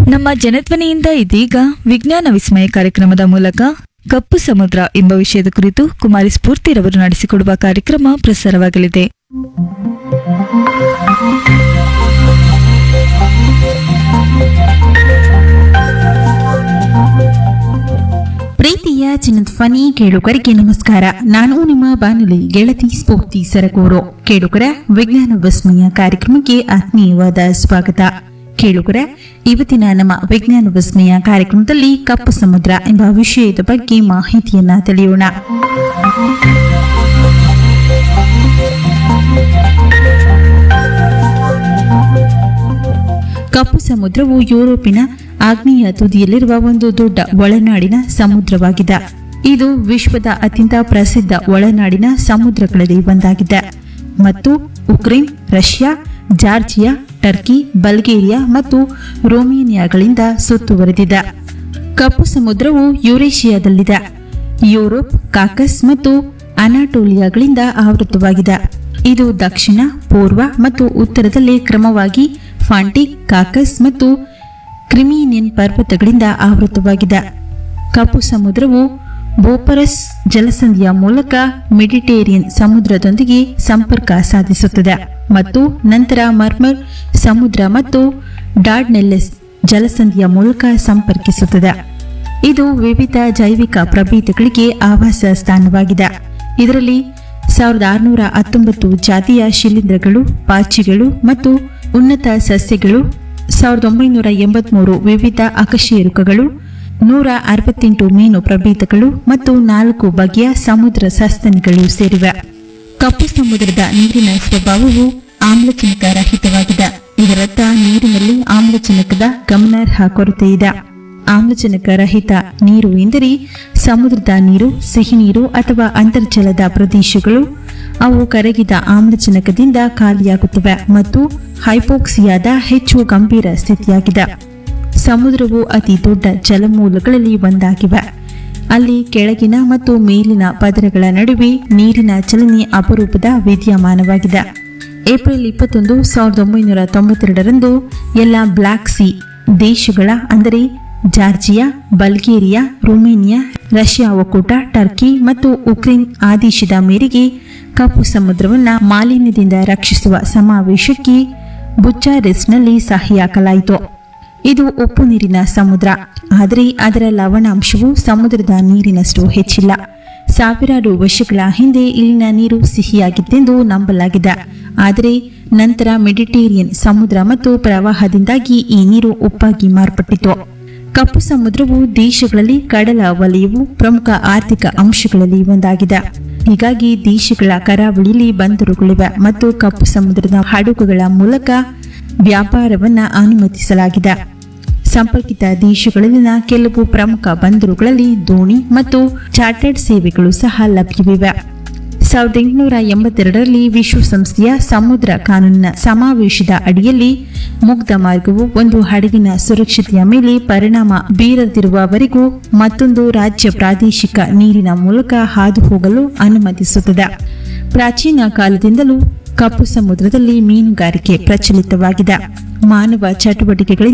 ನಮ್ಮ ಜನಧ್ವನಿಯಿಂದ ಇದೀಗ ವಿಜ್ಞಾನ ವಿಸ್ಮಯ ಕಾರ್ಯಕ್ರಮದ ಮೂಲಕ ಕಪ್ಪು ಸಮುದ್ರ ಎಂಬ ವಿಷಯದ ಕುರಿತು ಕುಮಾರಿ ಸ್ಫೂರ್ತಿರವರು ನಡೆಸಿಕೊಡುವ ಕಾರ್ಯಕ್ರಮ ಪ್ರಸಾರವಾಗಲಿದೆ ಪ್ರೀತಿಯ ಚಿನ್ನಧ್ವನಿ ಕೇಳುಗರಿಗೆ ನಮಸ್ಕಾರ ನಾನು ನಿಮ್ಮ ಬಾನುಲಿ ಗೆಳತಿ ಸ್ಫೂರ್ತಿ ಸರಗೂರು ಕೇಳುಗರ ವಿಜ್ಞಾನ ವಿಸ್ಮಯ ಕಾರ್ಯಕ್ರಮಕ್ಕೆ ಆತ್ಮೀಯವಾದ ಸ್ವಾಗತ ಕೇಳುಗರ ಇವತ್ತಿನ ನಮ್ಮ ವಿಜ್ಞಾನ ವಿಸ್ಮಯ ಕಾರ್ಯಕ್ರಮದಲ್ಲಿ ಕಪ್ಪು ಸಮುದ್ರ ಎಂಬ ವಿಷಯದ ಬಗ್ಗೆ ಮಾಹಿತಿಯನ್ನ ತಿಳಿಯೋಣ ಕಪ್ಪು ಸಮುದ್ರವು ಯುರೋಪಿನ ಆಗ್ನೇಯ ತುದಿಯಲ್ಲಿರುವ ಒಂದು ದೊಡ್ಡ ಒಳನಾಡಿನ ಸಮುದ್ರವಾಗಿದೆ ಇದು ವಿಶ್ವದ ಅತ್ಯಂತ ಪ್ರಸಿದ್ಧ ಒಳನಾಡಿನ ಸಮುದ್ರಗಳಲ್ಲಿ ಒಂದಾಗಿದೆ ಮತ್ತು Ukraine Russia Georgia Turkey Bulgaria ಮತ್ತು ರೋಮೇನಿಯಾಗಳಿಂದ ಸುತ್ತುವರೆದಿದೆ ಕಪ್ಪು ಸಮುದ್ರವು ಯುರೇಷಿಯಾದಲ್ಲಿದೆ ಯುರೋಪ್ ಕಾಕಸ್ ಮತ್ತು ಅನಾಟೋಲಿಯಾಗಳಿಂದ ಆವೃತವಾಗಿದೆ ಇದು ದಕ್ಷಿಣ ಪೂರ್ವ ಮತ್ತು ಉತ್ತರದಲ್ಲಿ ಕ್ರಮವಾಗಿ ಫಾಂಟಿಕ್ ಕಾಕಸ್ ಮತ್ತು ಕ್ರಿಮೀನಿಯನ್ ಪರ್ವತಗಳಿಂದ ಆವೃತವಾಗಿದೆ ಕಪ್ಪು ಸಮುದ್ರವು ಬೋಪರಸ್ ಜಲಸಂಧಿಯ ಮೂಲಕ ಮೆಡಿಟೇರಿಯನ್ ಸಮುದ್ರದೊಂದಿಗೆ ಸಂಪರ್ಕ ಸಾಧಿಸುತ್ತದೆ ಮತ್ತು ನಂತರ ಮರ್ಮರ್ ಸಮುದ್ರ ಮತ್ತು ಡಾರ್ಡ್ನೆಲ್ಲೆಸ್ ಜಲಸಂಧಿಯ ಮೂಲಕ ಸಂಪರ್ಕಿಸುತ್ತದೆ ಇದು ವಿವಿಧ ಜೈವಿಕ ಪ್ರಭೇದಗಳಿಗೆ ಆವಾಸ ಸ್ಥಾನವಾಗಿದೆ ಇದರಲ್ಲಿ ಸಾವಿರದ ಆರುನೂರ ಹತ್ತೊಂಬತ್ತು ಜಾತಿಯ ಶಿಲೀಂಧ್ರಗಳು ಪಾಚಿಗಳು ಮತ್ತು ಉನ್ನತ ಸಸ್ಯಗಳು ಸಾವಿರದ ಒಂಬೈನೂರ ಎಂಬತ್ಮೂರು ವಿವಿಧ ಅಕಶೇರುಕಗಳು ನೂರ ಅರವತ್ತೆಂಟು ಮೀನು ಪ್ರಭೇದಗಳು ಮತ್ತು ನಾಲ್ಕು ಬಗೆಯ ಸಮುದ್ರ ಸಸ್ತನಿಗಳು ಸೇರಿವೆ ಕಪ್ಪು ಸಮುದ್ರದ ನೀರಿನ ಸ್ವಭಾವವು ಆಮ್ಲಜನಕ ರಹಿತವಾಗಿದೆ ಇದರರ್ಥ ನೀರಿನಲ್ಲಿ ಆಮ್ಲಜನಕದ ಗಮನಾರ್ಹ ಕೊರತೆ ಇದೆ ಆಮ್ಲಜನಕ ರಹಿತ ನೀರು ಎಂದರೆ ಸಮುದ್ರದ ನೀರು ಸಿಹಿ ನೀರು ಅಥವಾ ಅಂತರ್ಜಲದ ಪ್ರದೇಶಗಳು ಅವು ಕರಗಿದ ಆಮ್ಲಜನಕದಿಂದ ಖಾಲಿಯಾಗುತ್ತವೆ ಮತ್ತು ಹೈಪೋಕ್ಸಿಯಾದ ಹೆಚ್ಚು ಗಂಭೀರ ಸ್ಥಿತಿಯಾಗಿದೆ ಸಮುದ್ರವು ಅತಿ ದೊಡ್ಡ ಜಲಮೂಲಗಳಲ್ಲಿ ಒಂದಾಗಿವೆ ಅಲ್ಲಿ ಕೆಳಗಿನ ಮತ್ತು ಮೇಲಿನ ಪದರಗಳ ನಡುವೆ ನೀರಿನ ಚಲನೆ ಅಪರೂಪದ ವಿದ್ಯಮಾನವಾಗಿದೆ ಏಪ್ರಿಲ್ ಇಪ್ಪತ್ತೊಂದು ಸಾವಿರದ ಒಂಬೈನೂರ ತೊಂಬತ್ತೆರಡರಂದು ಎಲ್ಲ ಬ್ಲ್ಯಾಕ್ ಸಿ ದೇಶಗಳ ಅಂದರೆ ಜಾರ್ಜಿಯಾ ಬಲ್ಗೇರಿಯಾ ರೊಮೇನಿಯಾ ರಷ್ಯಾ ಒಕ್ಕೂಟ ಟರ್ಕಿ ಮತ್ತು ಉಕ್ರೇನ್ ಆದೇಶದ ಮೇರೆಗೆ ಕಪ್ಪು ಸಮುದ್ರವನ್ನು ಮಾಲಿನ್ಯದಿಂದ ರಕ್ಷಿಸುವ ಸಮಾವೇಶಕ್ಕೆ ಬುಚಾರೆಸ್ಟ್ನಲ್ಲಿ ಸಹಿ ಹಾಕಲಾಯಿತು ಇದು ಉಪ್ಪು ನೀರಿನ ಸಮುದ್ರ ಆದರೆ ಅದರ ಲವಣಾಂಶವು ಸಮುದ್ರದ ನೀರಿನಷ್ಟು ಹೆಚ್ಚಿಲ್ಲ ಸಾವಿರಾರು ವರ್ಷಗಳ ಹಿಂದೆ ಇಲ್ಲಿನ ನೀರು ಸಿಹಿಯಾಗಿತ್ತೆಂದು ನಂಬಲಾಗಿದೆ ಆದರೆ ನಂತರ ಮೆಡಿಟೇರಿಯನ್ ಸಮುದ್ರ ಮತ್ತು ಪ್ರವಾಹದಿಂದಾಗಿ ಈ ನೀರು ಉಪ್ಪಾಗಿ ಮಾರ್ಪಟ್ಟಿತು ಕಪ್ಪು ಸಮುದ್ರವು ದೇಶಗಳಲ್ಲಿ ಕಡಲ ವಲಯವು ಪ್ರಮುಖ ಆರ್ಥಿಕ ಅಂಶಗಳಲ್ಲಿ ಒಂದಾಗಿದೆ ಹೀಗಾಗಿ ದೇಶಗಳ ಕರಾವಳಿಯಲ್ಲಿ ಬಂದರುಗಳಿವೆ ಮತ್ತು ಕಪ್ಪು ಸಮುದ್ರದ ಹಡಗುಗಳ ಮೂಲಕ ವ್ಯಾಪಾರವನ್ನ ಅನುಮತಿಸಲಾಗಿದೆ ಸಂಪರ್ಕಿತ ದೇಶಗಳಲ್ಲಿನ ಕೆಲವು ಪ್ರಮುಖ ಬಂದರುಗಳಲ್ಲಿ ದೋಣಿ ಮತ್ತು ಚಾರ್ಟರ್ಡ್ ಸೇವೆಗಳು ಸಹ ಲಭ್ಯವಿವೆ ಸಾವಿರದ ಎಂಟುನೂರ ಎಂಬತ್ತೆರಡರಲ್ಲಿ ವಿಶ್ವಸಂಸ್ಥೆಯ ಸಮುದ್ರ ಕಾನೂನಿನ ಸಮಾವೇಶದ ಅಡಿಯಲ್ಲಿ ಮುಗ್ಧ ಮಾರ್ಗವು ಒಂದು ಹಡಗಿನ ಸುರಕ್ಷತೆಯ ಮೇಲೆ ಪರಿಣಾಮ ಬೀರದಿರುವವರೆಗೂ ಮತ್ತೊಂದು ರಾಜ್ಯ ಪ್ರಾದೇಶಿಕ ನೀರಿನ ಮೂಲಕ ಹಾದು ಹೋಗಲು ಅನುಮತಿಸುತ್ತದೆ ಪ್ರಾಚೀನ ಕಾಲದಿಂದಲೂ ಕಪ್ಪು ಸಮುದ್ರದಲ್ಲಿ ಮೀನುಗಾರಿಕೆ ಪ್ರಚಲಿತವಾಗಿದೆ ಮಾನವ ಚಟುವಟಿಕೆಗಳಿಂದ